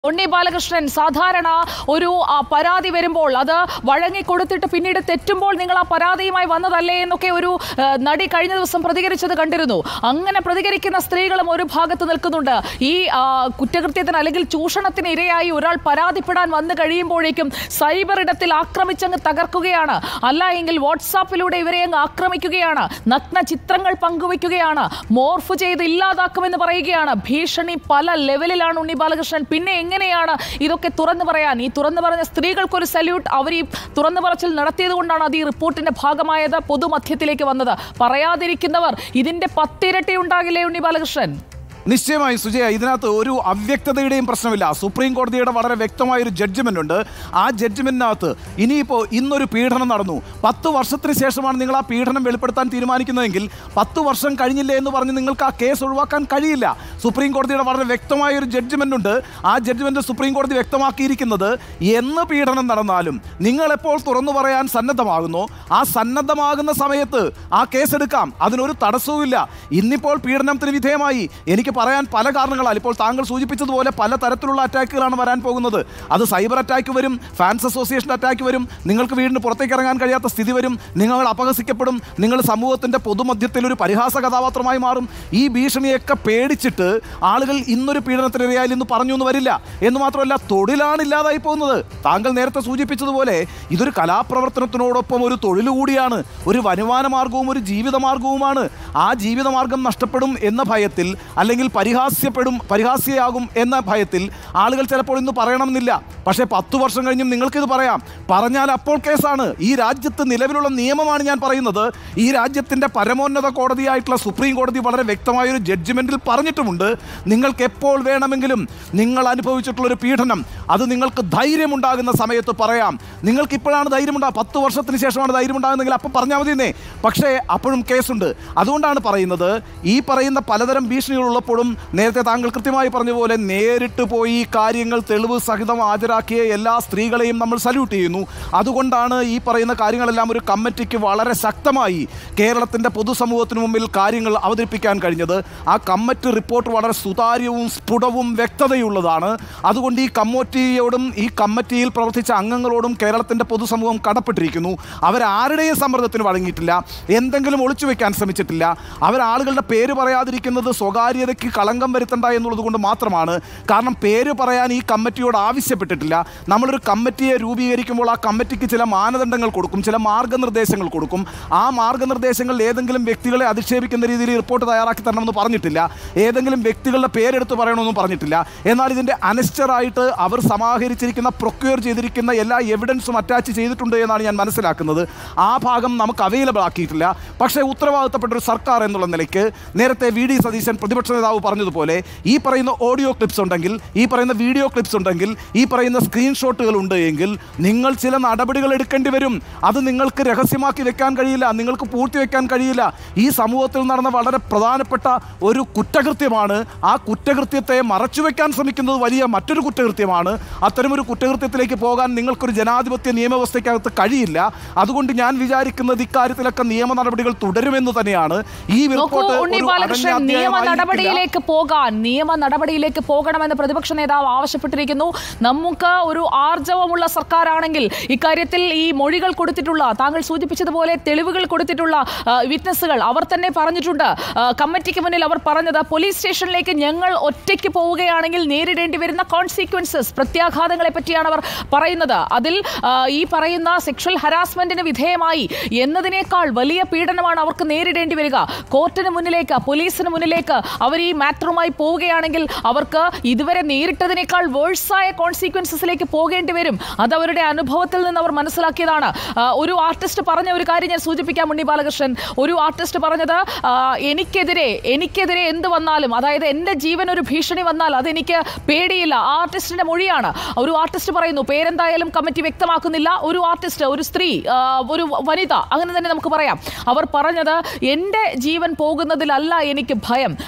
ഉണ്ണി ബാലകൃഷ്ണൻ സാധാരണ ഒരു ആ, പരാതി വരുമ്പോൾ അത് വഴങ്ങിക്കൊടുത്തിട്ട് പിന്നീട് തെറ്റുമ്പോൾ നിങ്ങൾ ആ പരാതിയുമായി വന്നതല്ലേ എന്നൊക്കെ ഒരു ആ, നടി കഴിഞ്ഞ ദിവസം പ്രതികരിച്ചത് കണ്ടിരുന്നു അങ്ങനെ പ്രതികരിക്കുന്ന സ്ത്രീകളും ഒരു ഭാഗത്ത് നിൽക്കുന്നുണ്ട് ഈ ആ, കുറ്റകൃത്യത്തിന് അല്ലെങ്കിൽ ചൂഷണത്തിന് ഇരയായി ഒരാൾ പരാതിപ്പെടാൻ വന്നു കഴിയുമ്പോഴേക്കും സൈബർ ഇടത്തിൽ ആക്രമിച്ചങ്ങ് തകർക്കുകയാണ് അല്ല എങ്കിൽ വാട്സാപ്പിലൂടെ ഇവരെ അങ്ങ് ആക്രമിക്കുകയാണ് നഗ്ന ചിത്രങ്ങൾ പങ്കുവയ്ക്കുകയാണ് മോർഫ് ചെയ്ത് ഇല്ലാതാക്കുമെന്ന് പറയുകയാണ് ഭീഷണി പല ലെവലിലാണ് ഉണ്ണി ബാലകൃഷ്ണൻ പിന്നെ എങ്ങനെയാണ് ഇതൊക്കെ തുറന്നു പറയാൻ ഈ തുറന്നു പറഞ്ഞ സ്ത്രീകൾക്കൊരു സല്യൂട്ട് അവർ ഈ തുറന്നു പറച്ചിൽ നടത്തിയത് കൊണ്ടാണ് അത് ഈ റിപ്പോർട്ടിന്റെ ഭാഗമായത് പൊതുമധ്യത്തിലേക്ക് വന്നത് പറയാതിരിക്കുന്നവർ ഇതിന്റെ പത്തിരട്ടി ഉണ്ടാകില്ലേ ഉണ്ണി ബാലകൃഷ്ണൻ നിശ്ചയമായും സുജയ ഇതിനകത്ത് ഒരു അവ്യക്തതയുടെയും പ്രശ്നമില്ല സുപ്രീം കോടതിയുടെ വളരെ വ്യക്തമായ ഒരു ജഡ്ജ്മെന്റ് ഉണ്ട് ആ ജഡ്ജ്മെന്റിനകത്ത് ഇനിയിപ്പോൾ ഇന്നൊരു പീഡനം നടന്നു പത്ത് വർഷത്തിന് ശേഷമാണ് നിങ്ങൾ ആ പീഡനം വെളിപ്പെടുത്താൻ തീരുമാനിക്കുന്നതെങ്കിൽ പത്ത് വർഷം കഴിഞ്ഞില്ലേ എന്ന് പറഞ്ഞ് നിങ്ങൾക്ക് ആ കേസ് ഒഴിവാക്കാൻ കഴിയില്ല സുപ്രീം കോടതിയുടെ വളരെ വ്യക്തമായ ഒരു ജഡ്ജ്മെന്റ് ഉണ്ട് ആ ജഡ്ജ്മെന്റ് സുപ്രീം കോടതി വ്യക്തമാക്കിയിരിക്കുന്നത് എന്ന് പീഡനം നടന്നാലും നിങ്ങൾ എപ്പോൾ തുറന്നു പറയാൻ സന്നദ്ധമാകുന്നു ആ സന്നദ്ധമാകുന്ന സമയത്ത് ആ കേസ് എടുക്കാം അതിനൊരു തടസ്സവുമില്ല ഇന്നിപ്പോൾ പീഡനത്തിന് വിധേയമായി എനിക്ക് പറയാൻ പല കാരണങ്ങളാൽ ഇപ്പോൾ താങ്കൾ സൂചിപ്പിച്ചതുപോലെ പല തരത്തിലുള്ള അറ്റാക്കുകളാണ് വരാൻ പോകുന്നത് അത് സൈബർ അറ്റാക്ക് വരും ഫാൻസ് അസോസിയേഷൻ അറ്റാക്ക് വരും നിങ്ങൾക്ക് വീടിന് പുറത്തേക്ക് ഇറങ്ങാൻ കഴിയാത്ത സ്ഥിതി വരും നിങ്ങൾ അപഹസിക്കപ്പെടും നിങ്ങൾ സമൂഹത്തിൻ്റെ പൊതുമധ്യത്തിൽ ഒരു പരിഹാസ കഥാപാത്രമായി മാറും ഈ ഭീഷണിയൊക്കെ പേടിച്ചിട്ട് ആളുകൾ ഇന്നൊരു പീഡനത്തിനിരയായാലും ഇന്ന് പറഞ്ഞു എന്ന് വരില്ല എന്ന് മാത്രമല്ല തൊഴിലാണ് ഇല്ലാതായി പോകുന്നത് താങ്കൾ നേരത്തെ സൂചിപ്പിച്ചതുപോലെ ഇതൊരു കലാപ്രവർത്തനത്തിനോടൊപ്പം ഒരു തൊഴിൽ കൂടിയാണ് ഒരു വരുമാന മാർഗവും ഒരു ജീവിത മാർഗവുമാണ് ആ ജീവിതമാർഗം നഷ്ടപ്പെടും എന്ന ഭയത്തിൽ അല്ലെങ്കിൽ പരിഹാസ്യപ്പെടും പരിഹാസ്യയാകും എന്ന ഭയത്തിൽ ആളുകൾ ചിലപ്പോൾ ഇന്ന് പറയണമെന്നില്ല പക്ഷേ പത്തു വർഷം കഴിഞ്ഞും നിങ്ങൾക്കിത് പറയാം പറഞ്ഞാൽ അപ്പോൾ കേസാണ് ഈ രാജ്യത്ത് നിലവിലുള്ള നിയമമാണ് ഞാൻ പറയുന്നത് ഈ രാജ്യത്തിൻ്റെ പരമോന്നത കോടതിയായിട്ടുള്ള സുപ്രീം കോടതി വളരെ വ്യക്തമായ ഒരു ജഡ്ജ്മെൻറ്റിൽ പറഞ്ഞിട്ടുമുണ്ട് നിങ്ങൾക്ക് എപ്പോൾ വേണമെങ്കിലും നിങ്ങൾ അനുഭവിച്ചിട്ടുള്ള ഒരു പീഡനം അത് നിങ്ങൾക്ക് ധൈര്യമുണ്ടാകുന്ന സമയത്ത് പറയാം നിങ്ങൾക്ക് ഇപ്പോഴാണ് ധൈര്യമുണ്ടാകുക പത്ത് വർഷത്തിന് ശേഷമാണ് ധൈര്യമുണ്ടാകുന്നതെങ്കിൽ അപ്പം പറഞ്ഞാൽ മതിയെന്നേ പക്ഷേ അപ്പോഴും കേസുണ്ട് അതുകൊണ്ടാണ് പറയുന്നത് ഈ പറയുന്ന പലതരം ഭീഷണികളുള്ളപ്പോഴും നേരത്തെ താങ്കൾ കൃത്യമായി പറഞ്ഞ പോലെ നേരിട്ട് പോയി ഈ കാര്യങ്ങൾ തെളിവ് സഹിതം ഹാജരാക്കിയ എല്ലാ സ്ത്രീകളെയും നമ്മൾ സല്യൂട്ട് ചെയ്യുന്നു അതുകൊണ്ടാണ് ഈ പറയുന്ന കാര്യങ്ങളെല്ലാം ഒരു കമ്മിറ്റിക്ക് വളരെ ശക്തമായി കേരളത്തിൻ്റെ പൊതുസമൂഹത്തിന് മുമ്പിൽ കാര്യങ്ങൾ അവതരിപ്പിക്കാൻ കഴിഞ്ഞത് ആ കമ്മിറ്റി റിപ്പോർട്ട് വളരെ സുതാര്യവും സ്ഫുടവും വ്യക്തതയുള്ളതാണ് അതുകൊണ്ട് ഈ കമ്മിറ്റിയോടും ഈ കമ്മിറ്റിയിൽ പ്രവർത്തിച്ച അംഗങ്ങളോടും കേരളത്തിൻ്റെ പൊതുസമൂഹം കടപ്പെട്ടിരിക്കുന്നു അവരാരുടെയും സമ്മർദ്ദത്തിന് വഴങ്ങിയിട്ടില്ല എന്തെങ്കിലും ഒളിച്ചു വെക്കാൻ ശ്രമിച്ചിട്ടില്ല അവരാളുകളുടെ പേര് പറയാതിരിക്കുന്നത് സ്വകാര്യതയ്ക്ക് കളങ്കം വരുത്തണ്ട എന്നുള്ളത് കൊണ്ട് മാത്രമാണ് കാരണം പേര് പറയാൻ ഈ കമ്മിറ്റിയോട് ആവശ്യപ്പെട്ടിട്ടില്ല നമ്മളൊരു കമ്മിറ്റിയെ രൂപീകരിക്കുമ്പോൾ ആ കമ്മിറ്റിക്ക് ചില മാനദണ്ഡങ്ങൾ കൊടുക്കും ചില മാർഗനിർദ്ദേശങ്ങൾ കൊടുക്കും ആ മാർഗനിർദ്ദേശങ്ങൾ ഏതെങ്കിലും വ്യക്തികളെ അധിക്ഷേപിക്കുന്ന രീതിയിൽ റിപ്പോർട്ട് തയ്യാറാക്കി തരണമെന്ന് പറഞ്ഞിട്ടില്ല ഏതെങ്കിലും വ്യക്തികളുടെ പേരെടുത്ത് പറയണമെന്നും പറഞ്ഞിട്ടില്ല എന്നാൽ ഇതിൻ്റെ അനസ്റ്ററായിട്ട് അവർ സമാഹരിച്ചിരിക്കുന്ന പ്രൊക്യൂർ ചെയ്തിരിക്കുന്ന എല്ലാ എവിഡൻസും അറ്റാച്ച് ചെയ്തിട്ടുണ്ട് എന്നാണ് ഞാൻ മനസ്സിലാക്കുന്നത് ആ ഭാഗം നമുക്ക് അവൈലബിൾ ആക്കിയിട്ടില്ല പക്ഷേ ഉത്തരവാദിത്തപ്പെട്ട ഒരു സർക്കാർ എന്നുള്ള നിലയ്ക്ക് നേരത്തെ വി ഡി സതീശൻ പ്രതിപക്ഷ നേതാവ് പറഞ്ഞതുപോലെ ഈ പറയുന്ന ഓഡിയോ ക്ലിപ്സ് ഉണ്ടെങ്കിൽ ഈ പറയുന്ന വീഡിയോ ക്ലിപ്സ് ഉണ്ടെങ്കിൽ ഈ പറയുന്ന സ്ക്രീൻഷോട്ടുകൾ ഉണ്ട് എങ്കിൽ നിങ്ങൾ ചില നടപടികൾ എടുക്കേണ്ടി വരും അത് നിങ്ങൾക്ക് രഹസ്യമാക്കി വെക്കാൻ കഴിയില്ല നിങ്ങൾക്ക് പൂഴ്ത്തിവെക്കാൻ കഴിയില്ല ഈ സമൂഹത്തിൽ നടന്ന വളരെ പ്രധാനപ്പെട്ട ഒരു കുറ്റകൃത്യമാണ് ആ കുറ്റകൃത്യത്തെ മറച്ചുവെക്കാൻ ശ്രമിക്കുന്നത് വലിയ മറ്റൊരു കുറ്റകൃത്യമാണ് അത്തരമൊരു കുറ്റകൃത്യത്തിലേക്ക് പോകാൻ നിങ്ങൾക്കൊരു ജനാധിപത്യ നിയമവ്യവസ്ഥയ്ക്കകത്ത് കഴിയില്ല അതുകൊണ്ട് ഞാൻ വിചാരിക്കുന്നത് ഇക്കാര്യത്തിലൊക്കെ നിയമ നടപടികൾ തുടരുമെന്ന് തന്നെയാണ് ഈ നോക്കൂ റിപ്പോർട്ട് ഉണ്ണി ഒരു ബാലകൃഷ്ണൻ അടഞ്ഞ നിയമ അധ്യായമായിരിക്കില്ല. നടപടിയിലേക്ക് പോകാൻ നിയമ നടപടിയിലേക്ക് പോകണമെന്ന് പ്രതിപക്ഷ നേതാവ് ആവശ്യപ്പെട്ടിരിക്കുന്നു നമുക്ക് ഒരു ആർജവമുള്ള സർക്കാരാണെങ്കിൽ ഇക്കാര്യത്തിൽ ഈ മൊഴികൾ കൊടുത്തിട്ടുള്ള താങ്കൾ സൂചിപ്പിച്ചതുപോലെ തെളിവുകൾ കൊടുത്തിട്ടുള്ള ആ, വിറ്റ്നസ്സുകൾ അവർ തന്നെ പറഞ്ഞിട്ടുണ്ട് ആ, കമ്മിറ്റിക്ക് മുന്നിൽ അവർ പറഞ്ഞത് പോലീസ് സ്റ്റേഷനിലേക്ക് ഞങ്ങൾ ഒറ്റയ്ക്ക് പോവുകയാണെങ്കിൽ നേരിടേണ്ടി വരുന്ന കോൺസിക്വൻസസ് പ്രത്യാഘാതങ്ങളെ പറ്റിയാണ് അവർ പറയുന്നത് അതിൽ ആ, ഈ പറയുന്ന സെക്ഷൽ ഹരാസ്മെന്റിന് വിധേയമായി എന്നതിനേക്കാൾ വലിയ പീഡനമാണ് അവർക്ക് നേരിടേണ്ടി വരിക കോർട്ടിന് മുന്നിലേക്ക് പോലീസിന് മുന്നിലേക്ക് അവർ ഈ മാറ്ററുമായി പോവുകയാണെങ്കിൽ അവർക്ക് ഇതുവരെ നേരിട്ടതിനേക്കാൾ വേഴ്സായ കോൺസിക്വൻസസിലേക്ക് പോകേണ്ടി വരും അത് അവരുടെ അനുഭവത്തിൽ നിന്ന് അവർ മനസ്സിലാക്കിയതാണ് ആ, ഒരു ആർട്ടിസ്റ്റ് പറഞ്ഞ ഒരു കാര്യം ഞാൻ സൂചിപ്പിക്കാം ഉണ്ണി ബാലകൃഷ്ണൻ ഒരു ആർട്ടിസ്റ്റ് പറഞ്ഞത് ആ, എനിക്കെതിരെ എനിക്കെതിരെ എന്ത് വന്നാലും അതായത് എൻ്റെ ജീവൻ ഒരു ഭീഷണി വന്നാൽ അതെനിക്ക് പേടിയില്ല ആ ആർട്ടിസ്റ്റിന്റെ മൊഴിയാണ് ഒരു ആർട്ടിസ്റ്റ് പറയുന്നു പേരെന്തായാലും കമ്മിറ്റി വ്യക്തമാക്കുന്നില്ല ഒരു ആർട്ടിസ്റ്റ് ഒരു സ്ത്രീ ആ, ഒരു വനിത അങ്ങനെ തന്നെ നമുക്ക് പറയാം അവർ പറഞ്ഞത് എൻ്റെ ജീവൻ പോകുന്നതിലല്ല എനിക്ക് ഭയം പക്ഷേ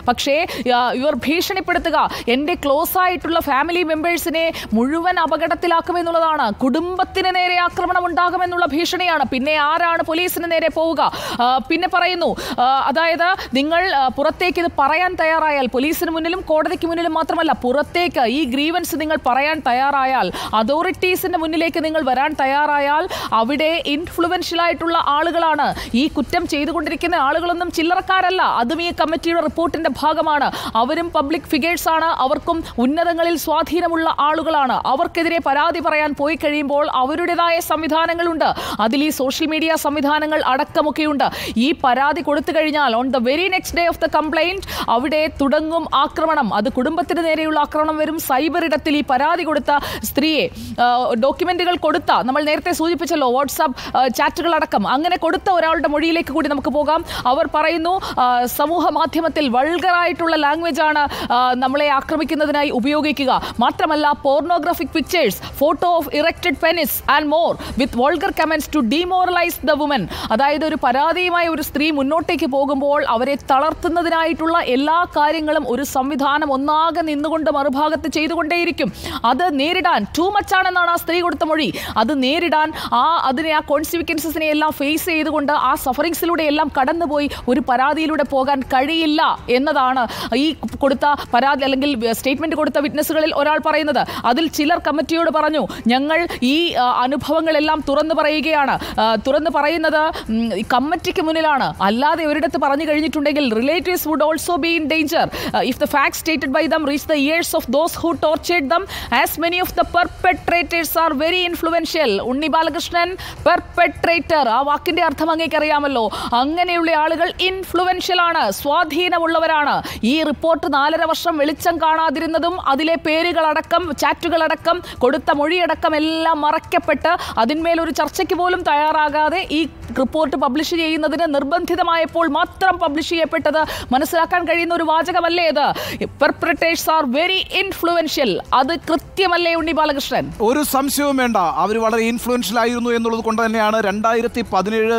ആ, ഇവർ ഭീഷണിപ്പെടുത്തുക എൻ്റെ ക്ലോസ് ആയിട്ടുള്ള ഫാമിലി മെമ്പേഴ്സിനെ മുഴുവൻ അപകടത്തിലാക്കുമെന്നുള്ളതാണ് കുടുംബത്തിന് നേരെ ആക്രമണം ഉണ്ടാകുമെന്നുള്ള ഭീഷണിയാണ് പിന്നെ ആരാണ് പോലീസിന് നേരെ പോവുക ആ, പിന്നെ പറയുന്നു ആ, അതായത് നിങ്ങൾ ആ, പുറത്തേക്ക് ഇത് പറയാൻ തയ്യാറായാൽ പോലീസിന് മുന്നിലും കോടതിക്ക് മുന്നിലും മാത്രമല്ല പുറത്തേക്ക് ഈ ഗ്രീവൻസ് നിങ്ങൾ പറയാൻ തയ്യാറായാൽ അതോറിറ്റീസിന്റെ മുന്നിലേക്ക് നിങ്ങൾ വരാൻ തയ്യാറായാൽ അവിടെ ഇൻഫ്ലുവൻഷ്യൽ ആയിട്ടുള്ള ആളുകളാണ് ഈ കുറ്റം ചെയ്തുകൊണ്ടിരിക്കുന്ന ആളുകളൊന്നും ചില്ലറക്കാരല്ല അതും ഈ കമ്മിറ്റിയുടെ റിപ്പോർട്ടിന്റെ ഭാഗമാണ് അവരും പബ്ലിക് ഫിഗേഴ്സ് ആണ് അവർക്കും ഉന്നതങ്ങളിൽ സ്വാധീനമുള്ള ആളുകളാണ് അവർക്കെതിരെ പരാതി പറയാൻ പോയി കഴിയുമ്പോൾ അവരുടേതായ സംവിധാനങ്ങളുണ്ട് അതിൽ ഈ സോഷ്യൽ മീഡിയ സംവിധാനങ്ങൾ അടക്കമൊക്കെയുണ്ട് ഈ പരാതി കൊടുത്തു കഴിഞ്ഞാൽ on the very next day of the complaint അവിടെ തുടങ്ങും ആക്രമണം അത് കുടുംബത്തിന് നേരെയുള്ള ആക്രമണം വരും സൈബർ ഇടത്തിൽ ഈ പരാതി കൊടുത്ത സ്ത്രീയെ ആ, ഡോക്യുമെന്റുകൾ കൊടുത്ത നമ്മൾ നേരത്തെ സൂചിപ്പിച്ചല്ലോ വാട്സാപ്പ് ആ, ചാറ്റുകൾ അടക്കം അങ്ങനെ കൊടുത്ത ഒരാളുടെ മൊഴിയിലേക്ക് കൂടി നമുക്ക് പോകാം അവർ പറയുന്നു ആ, സമൂഹ മാധ്യമത്തിൽ വൾഗറായിട്ടുള്ള ലാംഗ്വേജ് ആണ് ആ, നമ്മളെ ആക്രമിക്കുന്നതിനായി ഉപയോഗിക്കുക മാത്രമല്ല pornographic pictures photo of erected penis and more with vulgar comments to demoralise the woman അതായത് ഒരു പരാതിയുമായി ഒരു സ്ത്രീ മുന്നോട്ടേക്ക് പോകുമ്പോൾ അവരെ തളർത്തുന്നതിനായിട്ടുള്ള എല്ലാ കാര്യങ്ങളും ഒരു സംവിധാനം ഒന്നാകെ നിന്നുകൊണ്ട് മറുഭാഗത്ത് ചെയ്തുകൊണ്ടേയിരിക്കും അത് നേരിടാൻ ടൂ മച്ച് ആണെന്നാണ് ആ സ്ത്രീ കൊടുത്ത മൊഴി അത് നേരിടാൻ ആ അതിനെ ആ കോൺസിക്വൻസസിനെ എല്ലാം ഫേസ് ചെയ്തുകൊണ്ട് ആ സഫറിങ്സിലൂടെ എല്ലാം കടന്നുപോയി ഒരു പരാതിയിലൂടെ പോകാൻ കഴിയില്ല എന്നതാണ് ഈ കൊടുത്ത പരാതി അല്ലെങ്കിൽ സ്റ്റേറ്റ്മെന്റ് കൊടുത്ത വിറ്റ്നസ്സുകളിൽ ഒരാൾ പറയുന്നത് അതിൽ ചിലർ കമ്മിറ്റിയോട് പറഞ്ഞു ഞങ്ങൾ ഈ ആ, അനുഭവങ്ങളെല്ലാം തുറന്നു പറയുകയാണ് ആ, തുറന്നു പറയുന്നത് ഉം, ഈ കമ്മിറ്റിക്ക് മുന്നിലാണ് അല്ലാതെ ഒരിടത്ത് പറഞ്ഞു കഴിഞ്ഞിട്ടുണ്ടെങ്കിൽ relatives would also be in danger if the fact stated by them reach the ears of those who tortured them as many of the perpetrators are very influential Unni Balakrishnan perpetrator ആ വാക്കിന്റെ അർത്ഥം അങ്ങേക്ക് അറിയാമല്ലോ അങ്ങനെയുള്ള ആളുകൾ ഇൻഫ്ലുവൻഷ്യൽ ആണ് സ്വാധീനമുള്ളവരാണ് ഈ റിപ്പോർട്ട് നാലര വർഷം വെളിച്ചം കാണാതിരുന്നതും അതിലെ പേരുകളടക്കം ചാറ്റുകളടക്കം കൊടുത്ത മൊഴിയടക്കം എല്ലാം മറയ്ക്കപ്പെട്ട് അതിന്മേൽ ഒരു ചർച്ചയ്ക്ക് പോലും തയ്യാറാകാതെ ഈ റിപ്പോർട്ട് പബ്ലിഷ് ചെയ്യുന്നതിന് നിർബന്ധിതമായപ്പോൾ മാത്രം പബ്ലിഷ് ചെയ്യപ്പെട്ടത് മനസ്സിലാക്കാൻ കഴിയുന്ന ഒരു വാചകമല്ലേ ഇത് പെർപ്രറ്റേഴ്സ് ആർ വെരി ഇൻഫ്ലുവൻഷ്യൽ അത് കൃത്യമല്ലേ ഉണ്ണി ബാലകൃഷ്ണൻ ഒരു സംശയവും വേണ്ട അവർ വളരെ ഇൻഫ്ലുവൻഷ്യൽ ആയിരുന്നു എന്നുള്ളത് കൊണ്ട് തന്നെയാണ് രണ്ടായിരത്തി പതിനേഴ്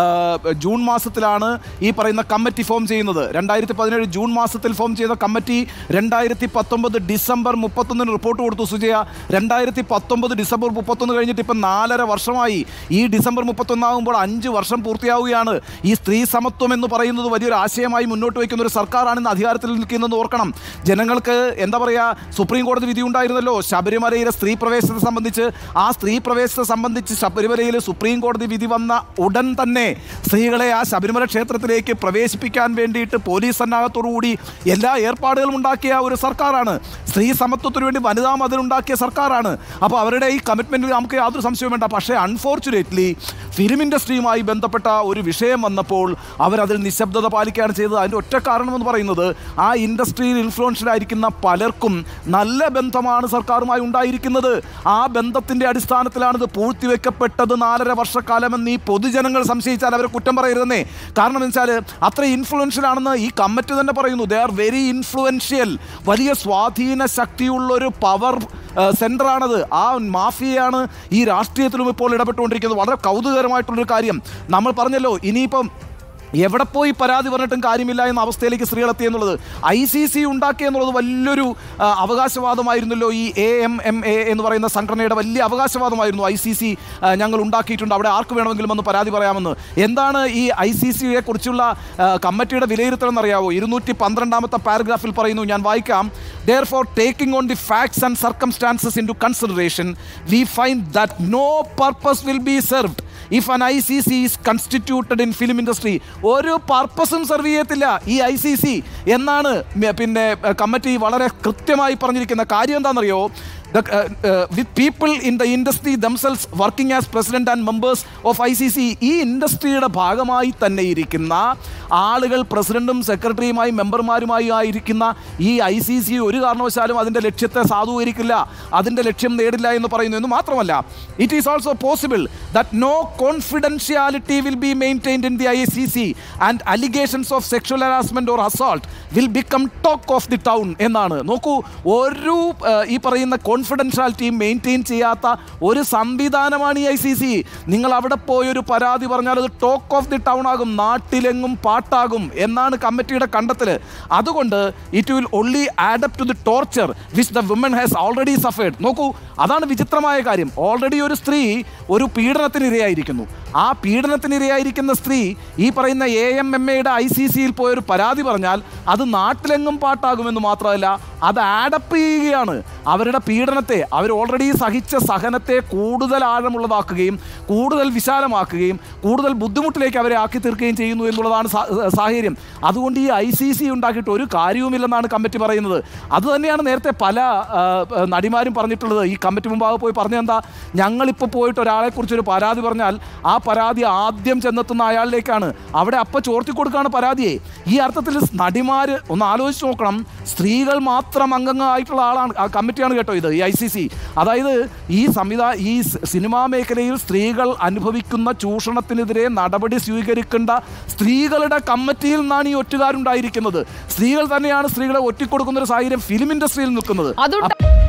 ജൂൺ മാസത്തിലാണ് ഈ പറയുന്ന കമ്മിറ്റി ഫോം ചെയ്യുന്നത് രണ്ടായിരത്തി പതിനേഴ് ജൂൺ മാസത്തിൽ ഫോം ചെയ്ത കമ്മിറ്റി രണ്ടായിരത്തി പത്തൊമ്പത് ഡിസംബർ മുപ്പത്തൊന്നിന് റിപ്പോർട്ട് കൊടുത്തു സുജയ രണ്ടായിരത്തി പത്തൊമ്പത് ഡിസംബർ മുപ്പത്തൊന്ന് കഴിഞ്ഞിട്ട് ഇപ്പം നാലര വർഷമായി ഈ ഡിസംബർ മുപ്പത്തൊന്നാകുമ്പോൾ അഞ്ച് വർഷം പൂർത്തിയാവുകയാണ് ഈ സ്ത്രീ സമത്വം എന്ന് പറയുന്നത് വലിയൊരു ആശയമായി മുന്നോട്ട് വയ്ക്കുന്ന ഒരു സർക്കാരാണ് ഇന്ന് അധികാരത്തിൽ നിൽക്കുന്നതെന്ന് ഓർക്കണം ജനങ്ങൾക്ക് എന്താ പറയുക സുപ്രീം കോടതി വിധി ഉണ്ടായിരുന്നല്ലോ ശബരിമലയിലെ സ്ത്രീ പ്രവേശനത്തെ സംബന്ധിച്ച് ആ സ്ത്രീ പ്രവേശനത്തെ സംബന്ധിച്ച് ശബരിമലയിൽ സുപ്രീം കോടതി വിധി വന്ന ഉടൻ തന്നെ സ്ത്രീകളെ ആ ശബരിമല ക്ഷേത്രത്തിലേക്ക് പ്രവേശിപ്പിക്കാൻ വേണ്ടിയിട്ട് പോലീസ് സന്നാഹത്തോടുകൂടി എല്ലാ ഏർപ്പാടുകളും ഉണ്ടാക്കിയ ഒരു സർക്കാരാണ് സ്ത്രീ സമത്വത്തിന് വേണ്ടി വനിതാ മതിൽ ഉണ്ടാക്കിയ സർക്കാരാണ് അപ്പോൾ അവരുടെ ഈ കമ്മിറ്റ്മെൻറ്റിൽ നമുക്ക് യാതൊരു സംശയവും വേണ്ട പക്ഷേ അൺഫോർച്ചുനേറ്റ്ലി ഫിലിം ഇൻഡസ്ട്രിയുമായി ബന്ധപ്പെട്ട ഒരു വിഷയം വന്നപ്പോൾ അവരതിൽ നിശബ്ദത പാലിക്കുകയാണ് ചെയ്തത് അതിൻ്റെ ഒറ്റ കാരണമെന്ന് പറയുന്നത് ആ ഇൻഡസ്ട്രിയിൽ ഇൻഫ്ലുവൻഷ്യൽ ആയിരിക്കുന്ന പലർക്കും നല്ല ബന്ധമാണ് സർക്കാരുമായി ഉണ്ടായിരിക്കുന്നത് ആ ബന്ധത്തിൻ്റെ അടിസ്ഥാനത്തിലാണ് ഇത് പൂഴ്ത്തിവെക്കപ്പെട്ടത് നാലര വർഷക്കാലമെന്ന് ഈ പൊതുജനങ്ങൾ സംശയിച്ചാൽ അവരെ കുറ്റം പറയരുതെന്നേ കാരണം എന്ന് വെച്ചാൽ അത്ര ഇൻഫ്ലുവൻഷ്യൽ ആണെന്ന് ഈ കമ്മിറ്റി തന്നെ പറയുന്നു ദേ ആർ വെരി ഇൻഫ്ലുവൻഷ്യൽ വലിയ സ്വാധീന ശക്തിയുള്ളൊരു പവർ സെൻ്ററാണത് ആ മാഫിയയാണ് ഈ രാഷ്ട്രീയത്തിലും ഇപ്പോൾ ഇടപെട്ടുകൊണ്ടിരിക്കുന്നത് വളരെ കൗതുകകരമായിട്ടുള്ളൊരു കാര്യം നമ്മൾ പറഞ്ഞല്ലോ ഇനിയിപ്പം എവിടെ പോയി പരാതി പറഞ്ഞിട്ടും കാര്യമില്ല എന്ന അവസ്ഥയിലേക്ക് സ്ത്രീകൾ എത്തി എന്നുള്ളത് ഐ സി സി ഉണ്ടാക്കി എന്നുള്ളത് വലിയൊരു ആ, അവകാശവാദമായിരുന്നല്ലോ ഈ എ എം എം എ എന്ന് പറയുന്ന സംഘടനയുടെ വലിയ അവകാശവാദമായിരുന്നു ഐ സി സി ഞങ്ങൾ ഉണ്ടാക്കിയിട്ടുണ്ട് അവിടെ ആർക്ക് വേണമെങ്കിലും വന്ന് പരാതി പറയാമെന്ന് എന്താണ് ഈ ഐ സി സിയെ കുറിച്ചുള്ള ആ, കമ്മിറ്റിയുടെ വിലയിരുത്തൽ എന്നറിയാവോ ഇരുന്നൂറ്റി പന്ത്രണ്ടാമത്തെ പാരഗ്രാഫിൽ പറയുന്നു ഞാൻ വായിക്കാം therefore taking on the facts and circumstances into consideration we find that no purpose will be served if an I C C is constituted in film industry ഒരു പർപ്പസും സെർവ് ചെയ്യത്തില്ല ഈ ഐ സി സി എന്നാണ് മ- പിന്നെ committee വളരെ കൃത്യമായി പറഞ്ഞിരിക്കുന്ന കാര്യം എന്താണെന്നറിയോ with people in the industry themselves working as president and members of I C C ഈ ഇൻഡസ്ട്രിയുടെ ഭാഗമായി തന്നെ ഇരിക്കുന്ന ആളുകൾ പ്രസിഡന്റും സെക്രട്ടറിയുമായി മെമ്പർമാരുമായി ആയിരിക്കുന്ന ഈ ഐ സി സി ഒരു കാരണവശാലും അതിൻ്റെ ലക്ഷ്യത്തെ സാധൂകരിക്കില്ല അതിൻ്റെ ലക്ഷ്യം നേടില്ല എന്ന് പറയുന്നു എന്ന് മാത്രമല്ല it is also possible that no confidentiality will be maintained in the I C C and allegations of sexual harassment or assault will become talk of the town എന്നാണ് നോക്കൂ ഒരു ആ, ഈ പറയുന്ന കോൺഫിഡൻഷ്യാലിറ്റിയും മെയിൻറ്റെയിൻ ചെയ്യാത്ത ഒരു സംവിധാനമാണ് ഈ ഐ സി സി നിങ്ങൾ അവിടെ പോയൊരു പരാതി പറഞ്ഞാൽ അത് ടോക്ക് ഓഫ് ദി ടൗൺ ആകും നാട്ടിലെങ്ങും പാട്ടാകും എന്നാണ് കമ്മിറ്റിയുടെ കണ്ടെത്തൽ അതുകൊണ്ട് it will only add up to the torture which the women has already suffered നോക്കൂ അതാണ് വിചിത്രമായ കാര്യം ഓൾറെഡി ഒരു സ്ത്രീ ഒരു പീഡനത്തിന് ഇരയായിരിക്കുന്നു ആ പീഡനത്തിന് ഇരയായിരിക്കുന്ന സ്ത്രീ ഈ പറയുന്ന എ എം എം എയുടെ ഐ സി സിയിൽ പോയൊരു പരാതി പറഞ്ഞാൽ അത് നാട്ടിലെങ്ങും പാട്ടാകുമെന്ന് മാത്രമല്ല അത് ആഡപ്പ് ചെയ്യുകയാണ് അവരുടെ പീഡനത്തെ അവർ ഓൾറെഡി സഹിച്ച സഹനത്തെ കൂടുതൽ ആഴമുള്ളതാക്കുകയും കൂടുതൽ വിശാലമാക്കുകയും കൂടുതൽ ബുദ്ധിമുട്ടിലേക്ക് അവരെ ആക്കി തീർക്കുകയും ചെയ്യുന്നു എന്നുള്ളതാണ് സാ- സാഹചര്യം അതുകൊണ്ട് ഈ ഐ സി സി ഉണ്ടാക്കിയിട്ട് ഒരു കാര്യവുമില്ലെന്നാണ് കമ്മിറ്റി പറയുന്നത് അതുതന്നെയാണ് നേരത്തെ പല ആ, ആ, നടിമാരും പറഞ്ഞിട്ടുള്ളത് ഈ കമ്മിറ്റി മുമ്പാകെ പോയി പറഞ്ഞെന്താ ഞങ്ങളിപ്പോൾ പോയിട്ട് ഒരാളെക്കുറിച്ച് ഒരു പരാതി പറഞ്ഞാൽ ആ പരാതി ആദ്യം ചെന്നെത്തുന്ന അയാളിലേക്കാണ് അവിടെ അപ്പം ചോർത്തി കൊടുക്കുകയാണ് പരാതിയെ ഈ അർത്ഥത്തിൽ നടിമാർ ഒന്ന് ആലോചിച്ച് നോക്കണം സ്ത്രീകൾ മാത്രം അംഗങ്ങളായിട്ടുള്ള ആളാണ് ആ കമ്മിറ്റിയാണ് കേട്ടോ ഇത് ഈ ഐ സി സി അതായത് ഈ സംവിധാ ഈ സ് സിനിമാ മേഖലയിൽ സ്ത്രീകൾ അനുഭവിക്കുന്ന ചൂഷണത്തിനെതിരെ നടപടി സ്വീകരിക്കേണ്ട സ്ത്രീകളുടെ കമ്മിറ്റിയിൽ നിന്നാണ് ഈ ഒറ്റുകാരുണ്ടായിരിക്കുന്നത് സ്ത്രീകൾ തന്നെയാണ് സ്ത്രീകളെ ഒറ്റിക്കൊടുക്കുന്ന ഒരു സാഹചര്യം ഫിലിം ഇൻഡസ്ട്രിയിൽ നിൽക്കുന്നത് അതുണ്ട്